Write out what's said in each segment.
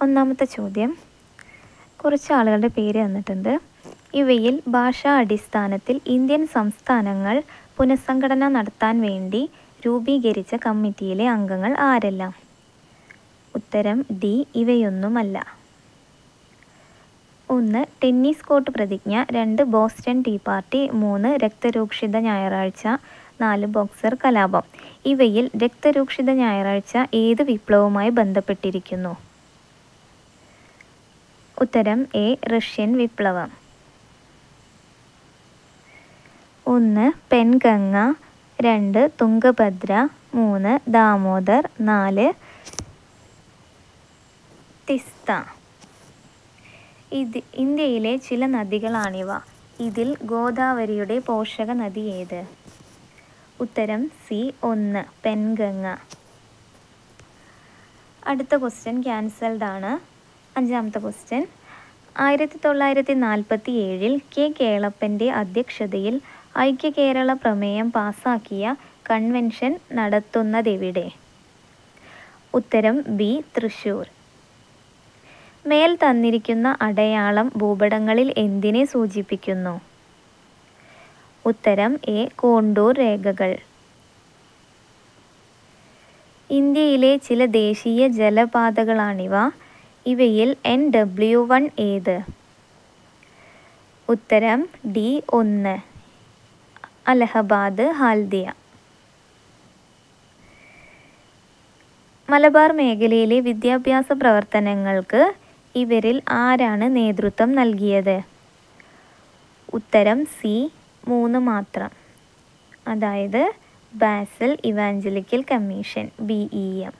ഒന്നാമത്തെ ചോദ്യം കുറച്ച് ആളുകളുടെ പേര് തന്നിട്ടുണ്ട് ഇവയിൽ ഭാഷാ അടിസ്ഥാനത്തിൽ ഇന്ത്യൻ സംസ്ഥാനങ്ങൾ പുനഃസംഘടന നടത്താൻ വേണ്ടി രൂപീകരിച്ച കമ്മിറ്റിയിലെ അംഗങ്ങൾ ആരെല്ലാം ഉത്തരം ഡി ഇവയൊന്നുമല്ല ഒന്ന് ടെന്നീസ് കോർട്ട് പ്രതിജ്ഞ രണ്ട് ബോസ്റ്റൺ ടീ പാർട്ടി മൂന്ന് രക്തരൂക്ഷിത ഞായറാഴ്ച നാല് ബോക്സർ കലാപം ഇവയിൽ രക്തരൂക്ഷിത ഞായറാഴ്ച ഏത് വിപ്ലവവുമായി ബന്ധപ്പെട്ടിരിക്കുന്നു ഉത്തരം എ റഷ്യൻ വിപ്ലവം ഒന്ന് പെൻഗംഗ രണ്ട് തുംഗഭദ്ര മൂന്ന് ദാമോദർ നാല് തിസ്ത ഇത് ഇന്ത്യയിലെ ചില നദികളാണിവ ഇതിൽ ഗോദാവരിയുടെ പോഷക നദി ഏത് ഉത്തരം സി ഒന്ന് പെൻഗംഗ അടുത്ത ക്വസ്റ്റ്യൻ ക്യാൻസൽഡ് ആണ് അഞ്ചാമത്തെ ക്വസ്റ്റ്യൻ ആയിരത്തി തൊള്ളായിരത്തി നാൽപ്പത്തി ഏഴിൽ കെ കേളപ്പൻ്റെ അധ്യക്ഷതയിൽ ഐക്യ കേരള പ്രമേയം പാസാക്കിയ കൺവെൻഷൻ നടത്തുന്നതെവിടെ ഉത്തരം ബി തൃശൂർ മേൽ തന്നിരിക്കുന്ന അടയാളം ഭൂപടങ്ങളിൽ എന്തിനെ സൂചിപ്പിക്കുന്നു ഉത്തരം എ കോണ്ടൂർ രേഖകൾ ഇന്ത്യയിലെ ചില ദേശീയ ജലപാതകളാണിവ ഇവയിൽ എൻ ഡബ്ല്യു വൺ ഏത് ഉത്തരം ഡി ഒന്ന് അലഹബാദ് ഹാൽദിയ മലബാർ മേഖലയിലെ വിദ്യാഭ്യാസ പ്രവർത്തനങ്ങൾക്ക് ഇവരിൽ ആരാണ് നേതൃത്വം നൽകിയത് ഉത്തരം സി മൂന്ന് മാത്രം അതായത് Basel evangelical commission B E M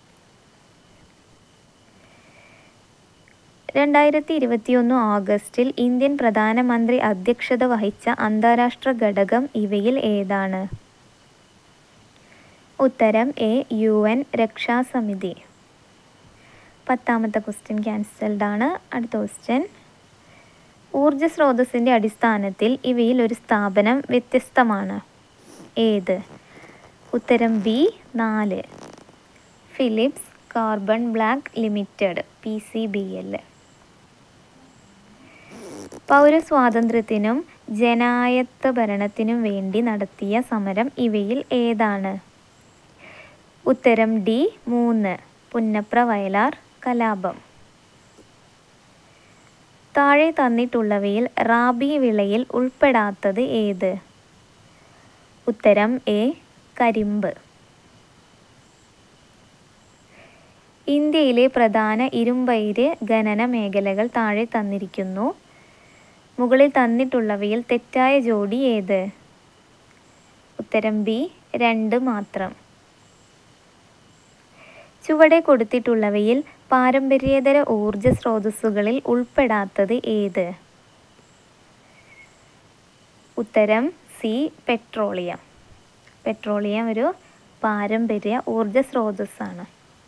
രണ്ടായിരത്തി ഇരുപത്തിയൊന്ന് ഓഗസ്റ്റിൽ ഇന്ത്യൻ പ്രധാനമന്ത്രി അധ്യക്ഷത വഹിച്ച അന്താരാഷ്ട്ര ഘടകം ഇവയിൽ ഏതാണ് ഉത്തരം എ യു എൻ രക്ഷാസമിതി പത്താമത്തെ ക്വസ്റ്റ്യൻ ക്യാൻസൽഡ് ആണ് അടുത്ത ക്വസ്റ്റ്യൻ ഊർജ സ്രോതസ്സിൻ്റെ അടിസ്ഥാനത്തിൽ ഇവയിൽ ഒരു സ്ഥാപനം വ്യത്യസ്തമാണ് ഏത് ഉത്തരം ബി നാല് Philips carbon black limited P C B L പൗരസ്വാതന്ത്ര്യത്തിനും ജനായത്ത ഭരണത്തിനും വേണ്ടി നടത്തിയ സമരം ഇവയിൽ ഏതാണ് ഉത്തരം ഡി മൂന്ന് പുന്നപ്ര വയലാർ കലാപം താഴെ തന്നിട്ടുള്ളവയിൽ റാബി വിളയിൽ ഉൾപ്പെടാത്തത് ഏത് ഉത്തരം എ കരിമ്പ് ഇന്ത്യയിലെ പ്രധാന ഇരുമ്പയിര് ഖനന മേഖലകൾ താഴെ തന്നിരിക്കുന്നു മുകളിൽ തന്നിട്ടുള്ളവയിൽ തെറ്റായ ജോഡി ഏത് ഉത്തരം ബി രണ്ട് മാത്രം ചുവടെ കൊടുത്തിട്ടുള്ളവയിൽ പാരമ്പര്യേതര ഊർജ സ്രോതസ്സുകളിൽ ഉൾപ്പെടാത്തത് ഏത് ഉത്തരം സി പെട്രോളിയം പെട്രോളിയം ഒരു പാരമ്പര്യ ഊർജ സ്രോതസ്സാണ്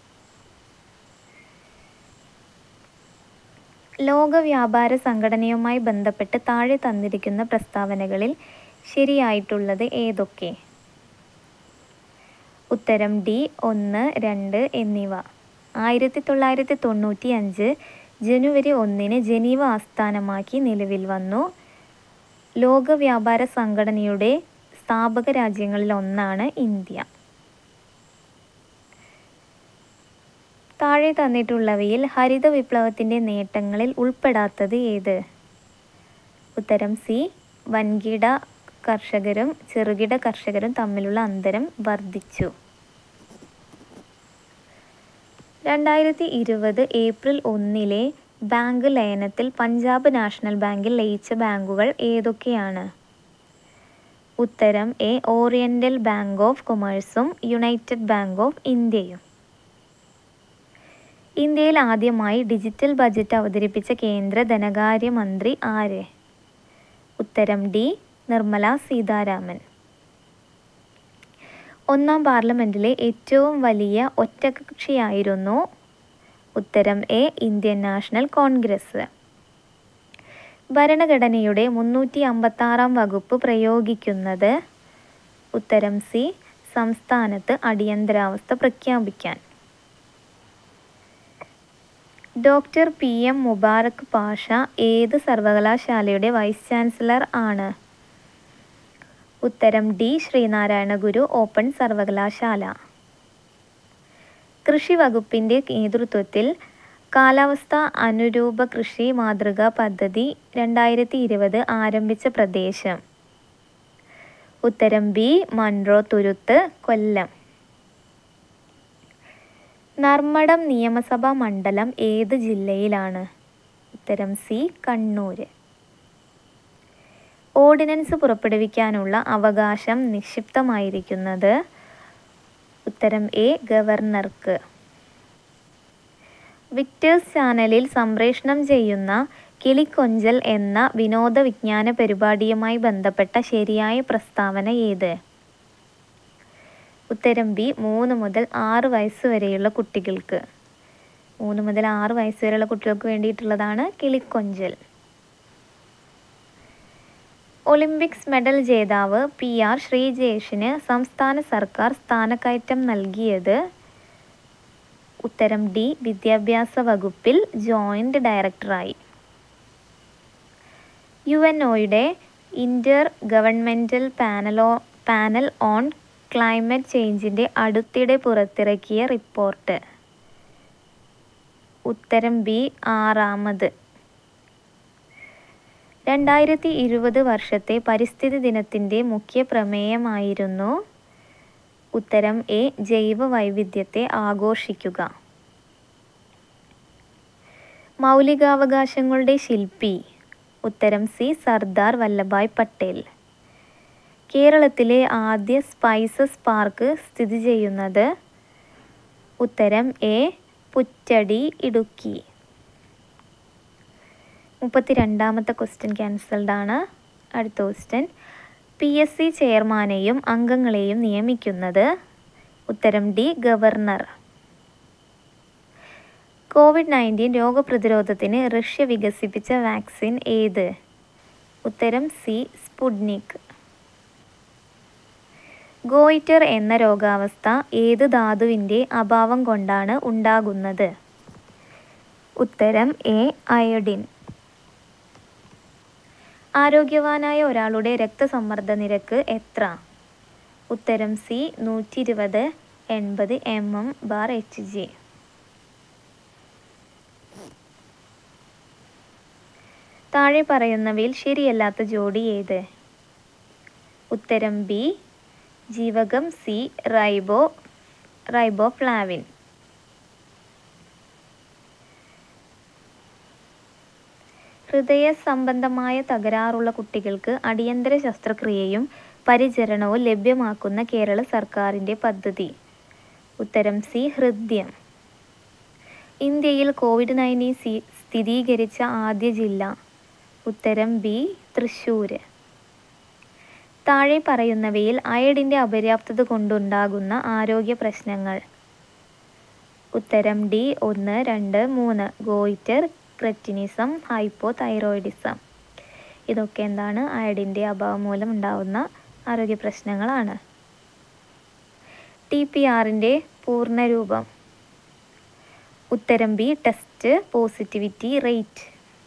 ലോക വ്യാപാര സംഘടനയുമായി ബന്ധപ്പെട്ട് താഴെ തന്നിരിക്കുന്ന പ്രസ്താവനകളിൽ ശരിയായിട്ടുള്ളത് ഏതൊക്കെ ഉത്തരം ഡി ഒന്ന് രണ്ട് എന്നിവ ആയിരത്തി തൊള്ളായിരത്തി തൊണ്ണൂറ്റി അഞ്ച് ജനുവരി ഒന്നിന് ജനീവ ആസ്ഥാനമാക്കി നിലവിൽ വന്നു ലോക വ്യാപാര സംഘടനയുടെ സ്ഥാപക രാജ്യങ്ങളിൽ ഒന്നാണ് ഇന്ത്യ താഴെ തന്നിട്ടുള്ളവയിൽ ഹരിത വിപ്ലവത്തിൻ്റെ നേട്ടങ്ങളിൽ ഉൾപ്പെടാത്തത് ഏത് ഉത്തരം സി വൻകിട കർഷകരും ചെറുകിട കർഷകരും തമ്മിലുള്ള അന്തരം വർദ്ധിച്ചു രണ്ടായിരത്തി ഇരുപത് ഏപ്രിൽ ഒന്നിലെ ബാങ്ക് ലയനത്തിൽ പഞ്ചാബ് നാഷണൽ ബാങ്കിൽ ലയിച്ച ബാങ്കുകൾ ഏതൊക്കെയാണ് ഉത്തരം എ ഓറിയന്റൽ ബാങ്ക് ഓഫ് കൊമേഴ്സും യുണൈറ്റഡ് ബാങ്ക് ഓഫ് ഇന്ത്യയും ഇന്ത്യയിൽ ആദ്യമായി ഡിജിറ്റൽ ബജറ്റ് അവതരിപ്പിച്ച കേന്ദ്ര ധനകാര്യമന്ത്രി ആര് ഉത്തരം ഡി നിർമ്മല സീതാരാമൻ ഒന്നാം പാർലമെന്റിലെ ഏറ്റവും വലിയ ഒറ്റകക്ഷിയായിരുന്നു ഉത്തരം എ ഇന്ത്യൻ നാഷണൽ കോൺഗ്രസ് ഭരണഘടനയുടെ മുന്നൂറ്റി അമ്പത്താറാം വകുപ്പ് പ്രയോഗിക്കുന്നത് ഉത്തരം സി സംസ്ഥാനത്ത് അടിയന്തരാവസ്ഥ പ്രഖ്യാപിക്കാൻ doctor P M Mubarak Pasha ഏത് സർവകലാശാലയുടെ വൈസ് ചാൻസലർ ആണ് ഉത്തരം ഡി ശ്രീനാരായണ ഗുരു ഓപ്പൺ സർവകലാശാല കൃഷി വകുപ്പിൻ്റെ നേതൃത്വത്തിൽ കാലാവസ്ഥ അനുരൂപ കൃഷി മാതൃകാ പദ്ധതി രണ്ടായിരത്തി ഇരുപത് ആരംഭിച്ച പ്രദേശം ഉത്തരം ബി മൺട്രോ തുരുത്ത് കൊല്ലം നർമ്മടം നിയമസഭാ മണ്ഡലം ഏത് ജില്ലയിലാണ് ഉത്തരം സി കണ്ണൂർ ഓർഡിനൻസ് പുറപ്പെടുവിക്കാനുള്ള അവകാശം നിക്ഷിപ്തമായിരിക്കുന്നത് ഉത്തരം എ ഗവർണർക്ക് വിക്ടേഴ്സ് ചാനലിൽ സംപ്രേഷണം ചെയ്യുന്ന കിളിക്കൊഞ്ചൽ എന്ന വിനോദ വിജ്ഞാന പരിപാടിയുമായി ബന്ധപ്പെട്ട ശരിയായ പ്രസ്താവന ഏത് ഉത്തരം ബി മൂന്ന് മുതൽ ആറ് വയസ്സ് വരെയുള്ള കുട്ടികൾക്ക് മൂന്ന് മുതൽ ആറ് വയസ്സ് വരെയുള്ള കുട്ടികൾക്ക് വേണ്ടിയിട്ടുള്ളതാണ് കിളിക്കൊഞ്ചൽ ഒളിമ്പിക്സ് മെഡൽ ജേതാവ് പി ആർ ശ്രീജേഷിന് സംസ്ഥാന സർക്കാർ സ്ഥാനക്കയറ്റം നൽകിയത് ഉത്തരം ഡി വിദ്യാഭ്യാസ വകുപ്പിൽ ജോയിന്റ് ഡയറക്ടറായി യു എൻ ഒയുടെ ഇന്റർ ഗവൺമെന്റൽ പാനലോ പാനൽ ഓൺ ക്ലൈമറ്റ് ചേഞ്ചിൻ്റെ അടുത്തിടെ പുറത്തിറക്കിയ റിപ്പോർട്ട് ഉത്തരം ബി ആറാമത് രണ്ടായിരത്തി ഇരുപത് വർഷത്തെ പരിസ്ഥിതി ദിനത്തിൻ്റെ മുഖ്യ പ്രമേയമായിരുന്നു ഉത്തരം എ ജൈവ വൈവിധ്യത്തെ ആഘോഷിക്കുക മൗലികാവകാശങ്ങളുടെ ശില്പി ഉത്തരം സി സർദാർ വല്ലഭായ് പട്ടേൽ കേരളത്തിലെ ആദ്യ സ്പൈസസ് പാർക്ക് സ്ഥിതി ചെയ്യുന്നത് ഉത്തരം എ പുറ്റടി ഇടുക്കി മുപ്പത്തി രണ്ടാമത്തെ ക്വസ്റ്റ്യൻ ക്യാൻസൽഡ് ആണ് അടുത്ത ക്വസ്റ്റ്യൻ പി എസ് സി ചെയർമാനെയും അംഗങ്ങളെയും നിയമിക്കുന്നത് ഉത്തരം ഡി ഗവർണർ കോവിഡ് നയൻറ്റീൻ രോഗപ്രതിരോധത്തിന് റഷ്യ വികസിപ്പിച്ച വാക്സിൻ ഏത് ഉത്തരം സി സ്പുട്നിക് ഗോയിറ്റർ എന്ന രോഗാവസ്ഥ ഏത് ധാതുവിൻ്റെ അഭാവം കൊണ്ടാണ് ഉണ്ടാകുന്നത് ഉത്തരം എ അയോഡിൻ ആരോഗ്യവാനായ ഒരാളുടെ രക്തസമ്മർദ്ദ നിരക്ക് എത്ര ഉത്തരം സി നൂറ്റി ഇരുപത് എൺപത് M M bar H G താഴെ പറയുന്നവയിൽ ശരിയല്ലാത്ത ജോഡി ഏത് ഉത്തരം ബി ജീവകം സി റൈബോ റൈബോഫ്ലാവിൻ ഹൃദയ സംബന്ധമായ തകരാറുള്ള കുട്ടികൾക്ക് അടിയന്തര ശസ്ത്രക്രിയയും പരിചരണവും ലഭ്യമാക്കുന്ന കേരള സർക്കാരിൻ്റെ പദ്ധതി ഉത്തരം സി ഹൃദ്യം ഇന്ത്യയിൽ കോവിഡ് നയൻറ്റീൻ സി സ്ഥിരീകരിച്ച ആദ്യ ജില്ല ഉത്തരം ബി തൃശ്ശൂർ താഴെ പറയുന്നവയിൽ അയഡിൻ്റെ അപര്യാപ്തത കൊണ്ടുണ്ടാകുന്ന ആരോഗ്യ പ്രശ്നങ്ങൾ ഉത്തരം ഡി ഒന്ന് രണ്ട് മൂന്ന് ഗോയിറ്റർ ക്രെറ്റിനിസം ഹൈപ്പോ തൈറോയിഡിസം ഇതൊക്കെ എന്താണ് അയഡിൻ്റെ അഭാവം മൂലം ഉണ്ടാകുന്ന ആരോഗ്യ പ്രശ്നങ്ങളാണ് ടി പി ആറിൻ്റെ പൂർണ്ണരൂപം ഉത്തരം ബി ടെസ്റ്റ് പോസിറ്റിവിറ്റി റേറ്റ്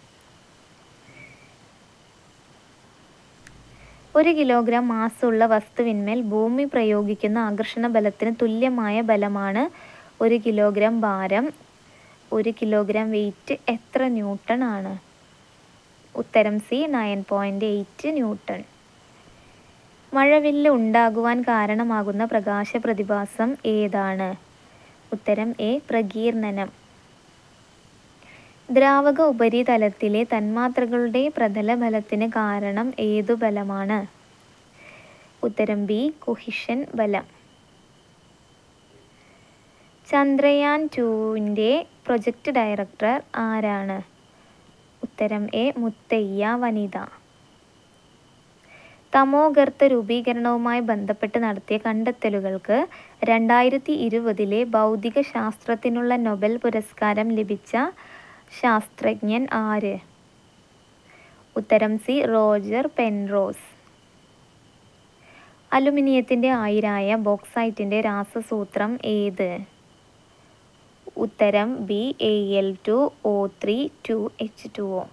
ഒരു കിലോഗ്രാം മാസമുള്ള വസ്തുവിന്മേൽ ഭൂമി പ്രയോഗിക്കുന്ന ആകർഷണ ബലത്തിന് തുല്യമായ ബലമാണ് ഒരു കിലോഗ്രാം ഭാരം ഒരു കിലോഗ്രാം വെയിറ്റ് എത്ര ന്യൂട്ടൺ ആണ് ഉത്തരം C nine point eight newton മഴവില്ല് ഉണ്ടാകുവാൻ കാരണമാകുന്ന പ്രകാശ പ്രതിഭാസം ഏതാണ് ഉത്തരം എ പ്രകീർണനം ദ്രാവക ഉപരിതലത്തിലെ തന്മാത്രകളുടെ പ്രതല ബലത്തിന് കാരണം ഏതു ബലമാണ് ഉത്തരം ബി കുഹിഷൻ ബലം ചന്ദ്രയാൻ ടുവിൻ്റെ പ്രൊജക്ട് ഡയറക്ടർ ആരാണ് ഉത്തരം എ മുത്തയ്യ വനിത തമോഗർത്ത രൂപീകരണവുമായി ബന്ധപ്പെട്ട് നടത്തിയ കണ്ടെത്തലുകൾക്ക് രണ്ടായിരത്തി ഇരുപതിലെ ഭൗതിക ശാസ്ത്രത്തിനുള്ള നൊബൽ പുരസ്കാരം ലഭിച്ച ശാസ്ത്രജ്ഞൻ ആര് ഉത്തരം സി റോജർ പെൻറോസ് അലുമിനിയത്തിൻ്റെ ആയിരായ ബോക്സൈറ്റിൻ്റെ രാസസൂത്രം ഏത് ഉത്തരം B A L two O three two H two O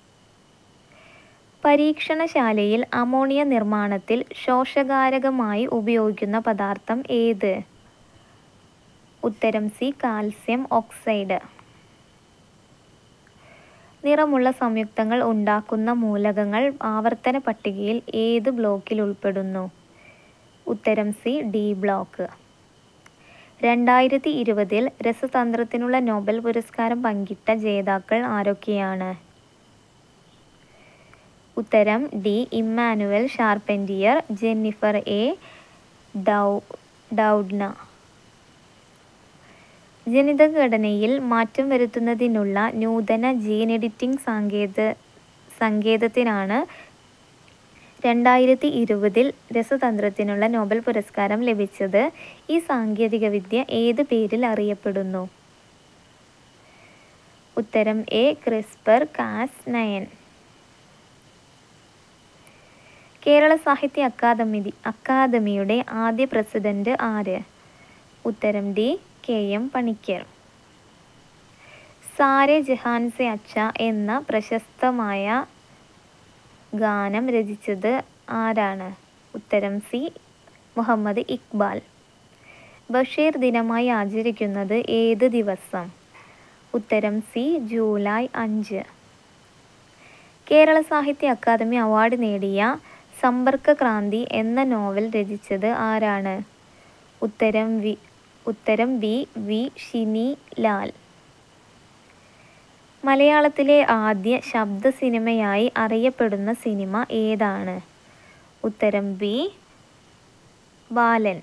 പരീക്ഷണശാലയിൽ അമോണിയ നിർമ്മാണത്തിൽ ശോഷകാരകമായി ഉപയോഗിക്കുന്ന പദാർത്ഥം ഏത് ഉത്തരം സി കാൽസ്യം ഓക്സൈഡ് നിറമുള്ള സംയുക്തങ്ങൾ ഉണ്ടാക്കുന്ന മൂലകങ്ങൾ ആവർത്തന പട്ടികയിൽ ഏത് ബ്ലോക്കിൽ ഉൾപ്പെടുന്നു ഉത്തരം സി ഡി ബ്ലോക്ക് രണ്ടായിരത്തി ഇരുപതിൽ രസതന്ത്രത്തിനുള്ള നോബൽ പുരസ്കാരം പങ്കിട്ട ജേതാക്കൾ ആരൊക്കെയാണ് ഉത്തരം D Emmanuelle Charpentier Jennifer A ഡൗ ഡൗഡ്ന ജനിതഘടനയിൽ മാറ്റം വരുത്തുന്നതിനുള്ള നൂതന ജീൻ എഡിറ്റിംഗ് സാങ്കേത സങ്കേതത്തിനാണ് രണ്ടായിരത്തി ഇരുപതിൽ രസതന്ത്രത്തിനുള്ള നോബൽ പുരസ്കാരം ലഭിച്ചത് ഈ സാങ്കേതികവിദ്യ ഏത് പേരിൽ അറിയപ്പെടുന്നു ഉത്തരം A CRISPR Cas nine Kerala Sahitya academy അക്കാദമിയുടെ ആദ്യ പ്രസിഡന്റ് ആര് ഉത്തരം D K M Panikkar Saare Jahan Se Achha എന്ന പ്രശസ്തമായ ഗാനം രചിച്ചത് ആരാണ് ഉത്തരം സി മുഹമ്മദ് ഇക്ബാൽ ബഷീർ ദിനമായി ആചരിക്കുന്നത് ഏത് ദിവസം ഉത്തരം സി ജൂലൈ അഞ്ച് കേരള സാഹിത്യ അക്കാദമി അവാർഡ് നേടിയ സമ്പർക്ക ക്രാന്തി എന്ന നോവൽ രചിച്ചത് ആരാണ് ഉത്തരം വി ഉത്തരം ബി വി ഷിനി ലാൽ മലയാളത്തിലെ ആദ്യ ശബ്ദ സിനിമയായി അറിയപ്പെടുന്ന സിനിമ ഏതാണ് ഉത്തരം ബി ബാലൻ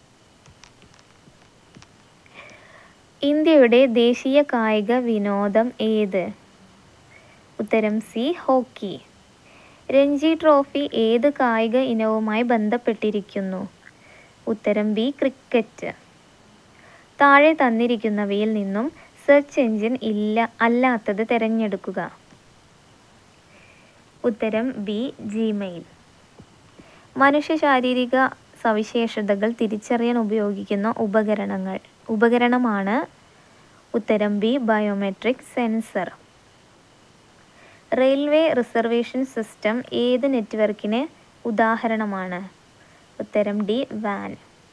ഇന്ത്യയുടെ ദേശീയ കായിക വിനോദം ഏത് ഉത്തരം സി ഹോക്കി രഞ്ജി ട്രോഫി ഏത് കായിക ഇനവുമായി ബന്ധപ്പെട്ടിരിക്കുന്നു ഉത്തരം ബി ക്രിക്കറ്റ് താഴെ തന്നിരിക്കുന്നവയിൽ നിന്നും സെർച്ച് എഞ്ചിൻ ഇല്ല അല്ലാത്തത് തിരഞ്ഞെടുക്കുക ഉത്തരം ബി ജിമെയിൽ മനുഷ്യ ശാരീരിക സവിശേഷതകൾ തിരിച്ചറിയാൻ ഉപയോഗിക്കുന്ന ഉപകരണങ്ങൾ ഉപകരണമാണ് ഉത്തരം B biometric sensor railway reservation system ഏത് നെറ്റ്വർക്കിന് ഉദാഹരണമാണ് ഉത്തരം ഡി വാൻ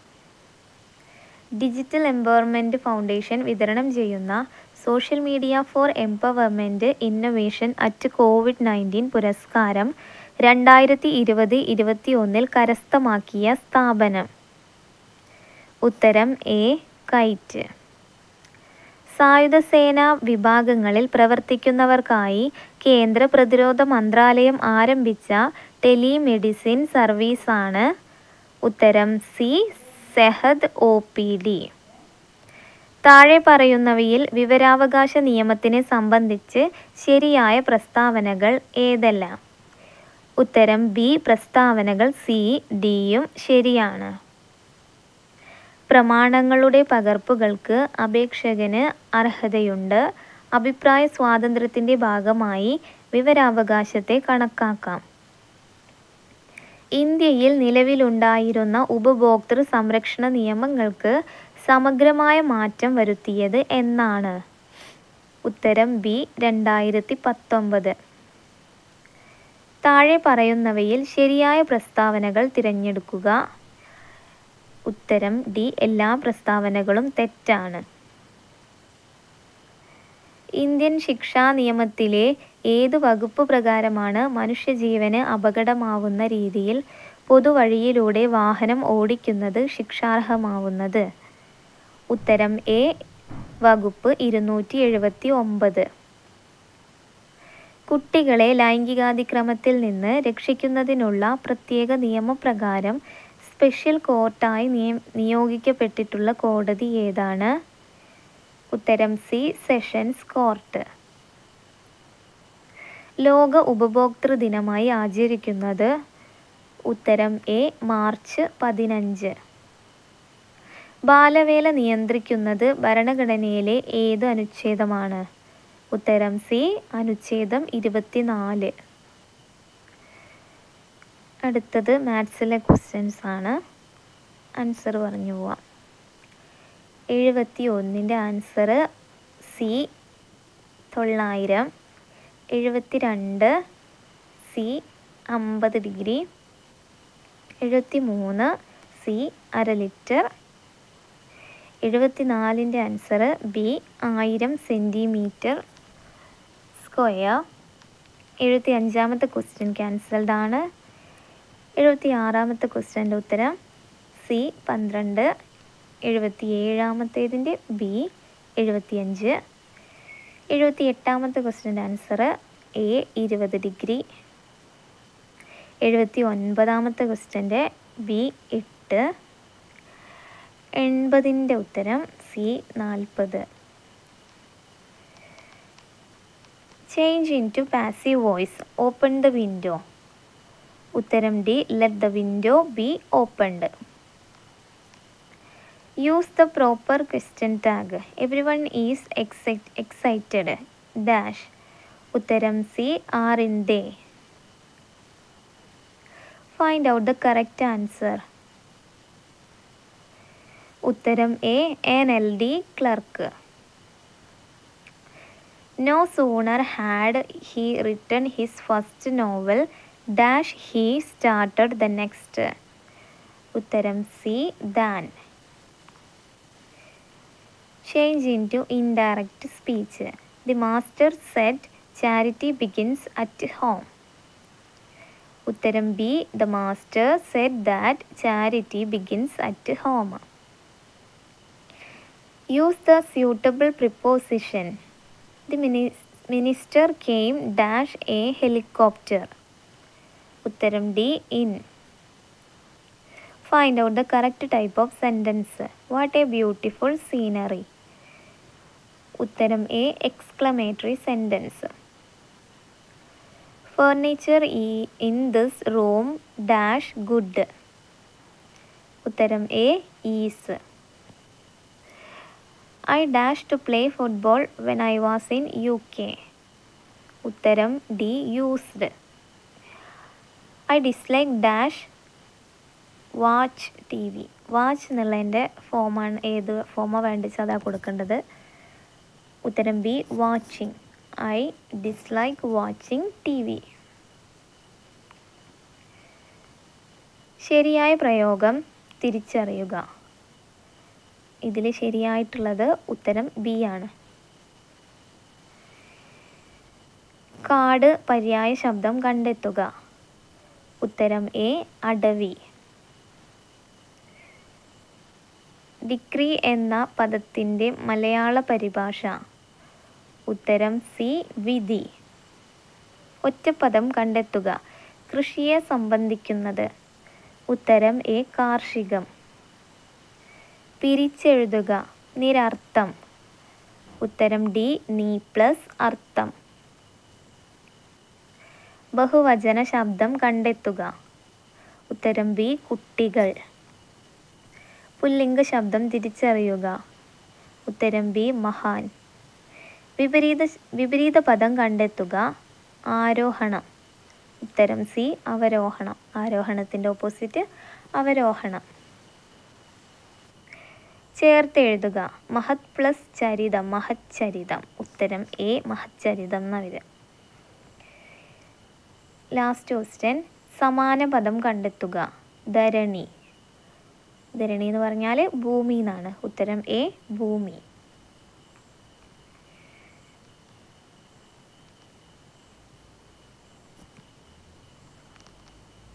ഡിജിറ്റൽ എംപവർമെൻറ്റ് ഫൗണ്ടേഷൻ വിതരണം ചെയ്യുന്ന social media for empowerment innovation at covid nineteen പുരസ്കാരം രണ്ടായിരത്തി ഇരുപത് ഇരുപത്തി ഒന്നിൽ കരസ്ഥമാക്കിയ സ്ഥാപനം ഉത്തരം എ കൈറ്റ് സായുധ സേനാ വിഭാഗങ്ങളിൽ പ്രവർത്തിക്കുന്നവർക്കായി കേന്ദ്ര പ്രതിരോധ മന്ത്രാലയം ആരംഭിച്ച ടെലിമെഡിസിൻ സർവീസാണ് ഉത്തരം C Sehat O P D താഴെ പറയുന്നവയിൽ വിവരാവകാശ നിയമത്തിനെ സംബന്ധിച്ച് ശരിയായ പ്രസ്താവനകൾ ഏതെല്ലാം ഉത്തരം ബി പ്രസ്താവനകൾ സി ഡിയും ശരിയാണ് പ്രമാണങ്ങളുടെ പകർപ്പുകൾക്ക് അപേക്ഷകന് അർഹതയുണ്ട് അഭിപ്രായ സ്വാതന്ത്ര്യത്തിൻ്റെ ഭാഗമായി വിവരാവകാശത്തെ കണക്കാക്കാം ഇന്ത്യയിൽ നിലവിലുണ്ടായിരുന്ന ഉപഭോക്തൃ സംരക്ഷണ നിയമങ്ങൾക്ക് സമഗ്രമായ മാറ്റം വരുത്തിയത് എന്നാണ് ഉത്തരം ബി രണ്ടായിരത്തി പത്തൊമ്പത് താഴെ പറയുന്നവയിൽ ശരിയായ പ്രസ്താവനകൾ തിരഞ്ഞെടുക്കുക ഉത്തരം ഡി എല്ലാ പ്രസ്താവനകളും തെറ്റാണ് ഇന്ത്യൻ ശിക്ഷാ നിയമത്തിലെ ഏത് വകുപ്പ് പ്രകാരമാണ് മനുഷ്യജീവന് അപകടമാവുന്ന രീതിയിൽ പൊതുവഴിയിലൂടെ വാഹനം ഓടിക്കുന്നത് ശിക്ഷാർഹമാവുന്നത് ഉത്തരം എ വകുപ്പ് ഇരുന്നൂറ്റി എഴുപത്തി ഒമ്പത് കുട്ടികളെ ലൈംഗികാതിക്രമത്തിൽ നിന്ന് രക്ഷിക്കുന്നതിനുള്ള പ്രത്യേക നിയമപ്രകാരം സ്പെഷ്യൽ കോർട്ടായി നിയ നിയോഗിക്കപ്പെട്ടിട്ടുള്ള കോടതി ഏതാണ് ഉത്തരം സി സെഷൻസ് കോർട്ട് ലോക ഉപഭോക്തൃ ദിനമായി ആചരിക്കുന്നത് ഉത്തരം എ മാർച്ച് പതിനഞ്ച് ബാലവേല നിയന്ത്രിക്കുന്നത് ഭരണഘടനയിലെ ഏത് അനുച്ഛേദമാണ് ഉത്തരം സി അനുച്ഛേദം ഇരുപത്തിനാല് അടുത്തത് മാത്സിലെ ക്വസ്റ്റ്യൻസ് ആണ് ആൻസർ പറഞ്ഞു പോവാം എഴുപത്തി ഒന്നിൻ്റെ ആൻസർ സി തൊള്ളായിരം എഴുപത്തി രണ്ട് സി അമ്പത് ഡിഗ്രി എഴുപത്തി മൂന്ന് സി അര ലിറ്റർ എഴുപത്തി നാലിൻ്റെ ആൻസർ ബി ആയിരം സെൻറ്റിമീറ്റർ സ്ക്വയർ എഴുപത്തി അഞ്ചാമത്തെ ക്വസ്റ്റ്യൻ ക്യാൻസൽഡ് ആണ് എഴുപത്തി ആറാമത്തെ ക്വസ്റ്റ്യൻ്റെ ഉത്തരം സി പന്ത്രണ്ട് എഴുപത്തി ഏഴാമത്തേതിൻ്റെ ബി എഴുപത്തിയഞ്ച് എഴുപത്തി എട്ടാമത്തെ ക്വസ്റ്റ്യൻ്റെ ആൻസർ എ ഇരുപത് ഡിഗ്രി എഴുപത്തി ഒൻപതാമത്തെ ക്വസ്റ്റ്യൻ്റെ ബി എട്ട് എൺപതിൻ്റെ ഉത്തരം സി നാൽപ്പത് change into passive voice open the window ഉത്തരം D let the window be opened use the proper question tag every one is excited dash ഉത്തരം C aren't they find out the correct answer ഉത്തരം A N L D clerk no sooner had he written his first novel dash he started the next ഉത്തരം C than change into indirect speech the master said charity begins at home ഉത്തരം B the master said that charity begins at home use the suitable preposition the minister came dash a helicopter ഉത്തരം D in find out the correct type of sentence what a beautiful scenery ഉത്തരം A exclamatory sentence furniture ഈ in this room dash good ഉത്തരം A is I dash to play football when I was in U K ഉത്തരം D used I dislike dash watch T V watch എന്നുള്ളതിൻ്റെ ഫോമാണ് ഏത് ഫോമാണ് വേണ്ടത് അതാ കൊടുക്കേണ്ടത് ഉത്തരം B watching I dislike watching T V ശരിയായ പ്രയോഗം തിരിച്ചറിയുക ഇതിൽ ശരിയായിട്ടുള്ളത് ഉത്തരം ബി ആണ് കാട് പര്യായ ശബ്ദം കണ്ടെത്തുക ഉത്തരം എ അടവി ഡിഗ്രി എന്ന പദത്തിൻ്റെ മലയാള പരിഭാഷ ഉത്തരം സി വിധി ഒറ്റപ്പദം കണ്ടെത്തുക കൃഷിയെ സംബന്ധിക്കുന്നത് ഉത്തരം എ കാർഷികം പിരിച്ചെഴുതുക നിരർത്ഥം ഉത്തരം ഡി നീ പ്ലസ് അർത്ഥം ബഹുവചന ശബ്ദം കണ്ടെത്തുക ഉത്തരം ബി കുട്ടികൾ പുല്ലിംഗ ശബ്ദം തിരിച്ചറിയുക ഉത്തരം ബി മഹാൻ വിപരീത വിപരീത പദം കണ്ടെത്തുക ആരോഹണം ഉത്തരം സി അവരോഹണം ആരോഹണത്തിൻ്റെ ഓപ്പോസിറ്റ് അവരോഹണം ചേർത്ത് എഴുതുക മഹത് പ്ലസ് ചരിതം മഹത് ചരിതം ഉത്തരം എ മഹത് ചരിതം എന്ന വരിക ലാസ്റ്റ് ക്വസ്റ്റ്യൻ സമാന പദം കണ്ടെത്തുക ധരണി ധരണി എന്ന് പറഞ്ഞാൽ ഭൂമി എന്നാണ് ഉത്തരം എ ഭൂമി